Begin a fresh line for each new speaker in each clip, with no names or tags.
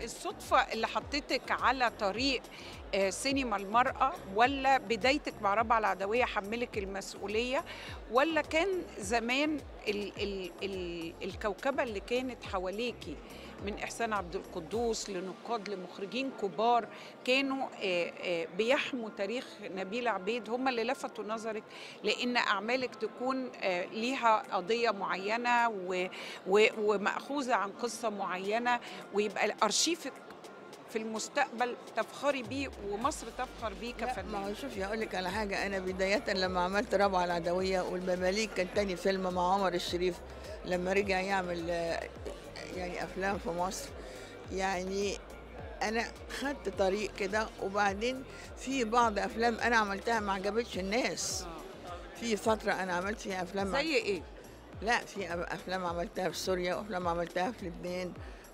الصدفة اللي حطتك على طريق آه، سينما المرأة ولا بدايتك مع ربع العدوية حملك المسؤولية ولا كان زمان ال ال ال الكوكبة اللي كانت حواليكي من إحسان عبد القدوس لنقاد لمخرجين كبار كانوا آه، آه، بيحموا تاريخ نبيل عبيد هم اللي لفتوا نظرك لأن أعمالك تكون آه، ليها قضية معينة و- و- ومأخوذة عن قصة معينة ويبقى أرشيفك في المستقبل تفخري بيه ومصر تفخر بيه
لا، ما
كفنان
هو شوفي هقول لك على حاجه انا بدايه لما عملت ربع العدويه والمماليك كان تاني فيلم مع عمر الشريف لما رجع يعمل آه، يعني افلام في مصر يعني انا خدت طريق كده وبعدين في بعض افلام انا عملتها ما عجبتش الناس في فتره انا عملت فيها افلام ما-
زي ايه؟
لا في أف- افلام عملتها في سوريا وافلام عملتها في لبنان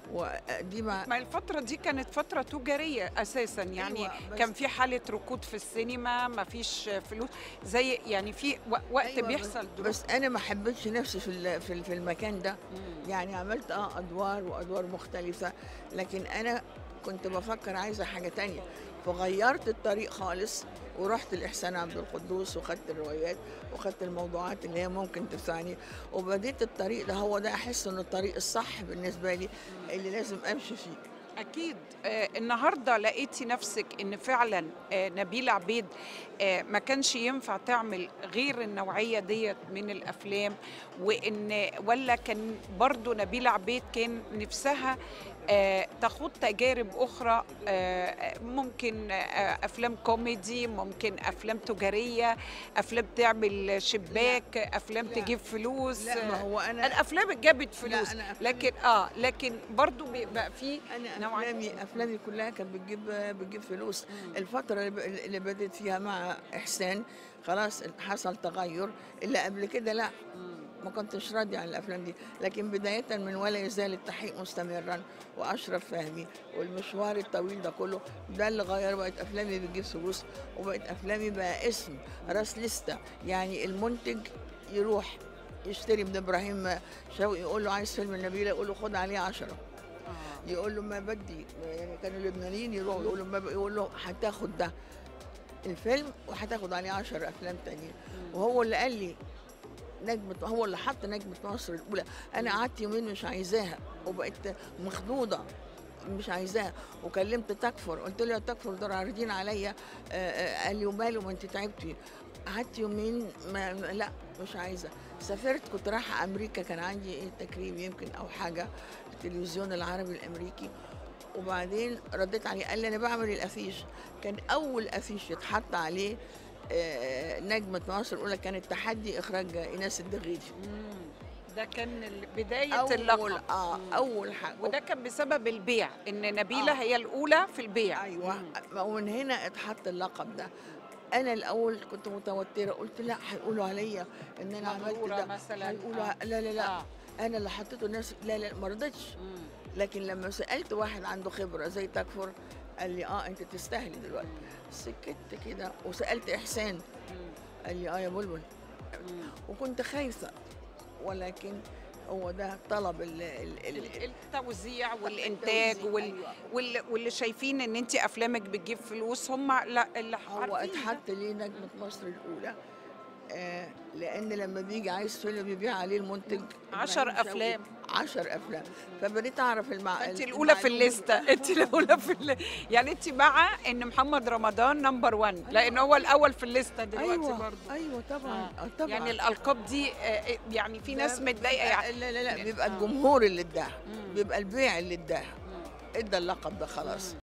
ودي ما
ما الفترة دي كانت فترة تجارية أساسا يعني
أيوة، بس-
كان في حالة ركود في السينما ما فيش فلوس زي يعني في و- وقت
أيوة،
بيحصل دروب
بس انا ما حبيتش نفسي في ال- في ال- في المكان ده
مم.
يعني عملت اه ادوار وادوار مختلفه لكن انا كنت بفكر عايزه حاجه تانية فغيرت الطريق خالص ورحت لاحسان عبد القدوس وخدت الروايات وخدت الموضوعات اللي هي ممكن تنفعني وبديت الطريق ده هو ده احس انه الطريق الصح بالنسبه لي اللي لازم امشي فيه
أكيد آه النهاردة لقيتي نفسك إن فعلا آه نبيل عبيد آه ما كانش ينفع تعمل غير النوعية ديت من الأفلام وإن ولا كان برضو نبيل عبيد كان نفسها آه تخوض تجارب أخرى آه ممكن آه أفلام كوميدي ممكن أفلام تجارية أفلام تعمل شباك أفلام
لا.
تجيب فلوس
لا ما هو انا
الأفلام اللي جابت فلوس
أنا أفلامي-
لكن آه لكن برضو بيبقى في
انا
نوعاً-
افلامي افلامي كلها كانت بتجيب بتجيب فلوس الفتره اللي ب- اللي بديت فيها مع احسان خلاص حصل تغير اللي قبل كده لا ما كنتش راضي عن الافلام دي لكن بدايه من ولا يزال التحقيق مستمرا واشرف فهمي والمشوار الطويل ده كله ده اللي غير بقت افلامي بتجيب فلوس وبقت افلامي بقى اسم راس لسته يعني المنتج يروح يشتري من ابراهيم شوقي يقول له عايز فيلم النبيله يقول له خد عليه عشرة يقول له ما بدي يعني كانوا اللبنانيين يروحوا يقول له ما ب- يقول له هتاخد ده الفيلم وهتاخد عليه 10 افلام تانيين وهو اللي قال لي نجمة هو اللي حط نجمة مصر الأولى أنا قعدت يومين مش عايزاها وبقيت مخضوضة مش عايزاها وكلمت تكفر قلت له يا تكفر دول عارضين عليا آه، آه، قال لي وماله ما انت تعبتي قعدت يومين ما ما- لا مش عايزه سافرت كنت رايحه امريكا كان عندي ايه تكريم يمكن او حاجه التلفزيون العربي الامريكي وبعدين رديت عليه قال لي انا بعمل الافيش كان اول افيش يتحط عليه آه، نجمة مصر الأولى كانت تحدي إخراج إيناس الدغيدي
مم. ده كان ال- بداية
أول
اللقب
آه
مم.
أول حاجة
وده كان بسبب البيع ان نبيلة
آه.
هي الأولى في البيع
أيوه
مم.
ومن هنا اتحط اللقب ده أنا الأول كنت متوترة قلت لا هيقولوا عليا إن أنا عملت
مغرورة
ده
مثلاً.
هيقولوا
آه.
لا لا لا
آه.
أنا اللي حطيته الناس لا لا ما رضيتش
مم.
لكن لما سالت واحد عنده خبره زي تكفر قال لي اه انت تستاهلي دلوقتي سكت كده وسالت احسان
مم.
قال لي اه يا بلبل
مم.
وكنت خايفه ولكن هو ده طلب ال ال ال
ال- التوزيع والإنتاج
التوزيع،
وال...
أيوة.
وال... واللي شايفين ان انت افلامك بتجيب فلوس هم لا اللي
هو
عارفين ده.
اتحط ليه نجمه مصر الاولى آه لان لما بيجي عايز فيلم بيبيع عليه المنتج
عشر
إبراهيم شوقي.
أفلام.
عشر افلام فبديت اعرف المع...
انت الاولى في
المعلومة
الليسته انت الاولى في ال... يعني انت مع ان محمد رمضان نمبر 1 لان هو الاول في الليسته دلوقتي
ايوه
برضه
ايوه طبعا
آه.
آه. طبعا
يعني الالقاب دي آه، يعني في ناس
ده
متضايقه
بيبقى-
يعني
لا لا لا بيبقى
آه.
الجمهور اللي اداها
مم.
بيبقى البيع اللي اداها
مم.
ادى اللقب ده خلاص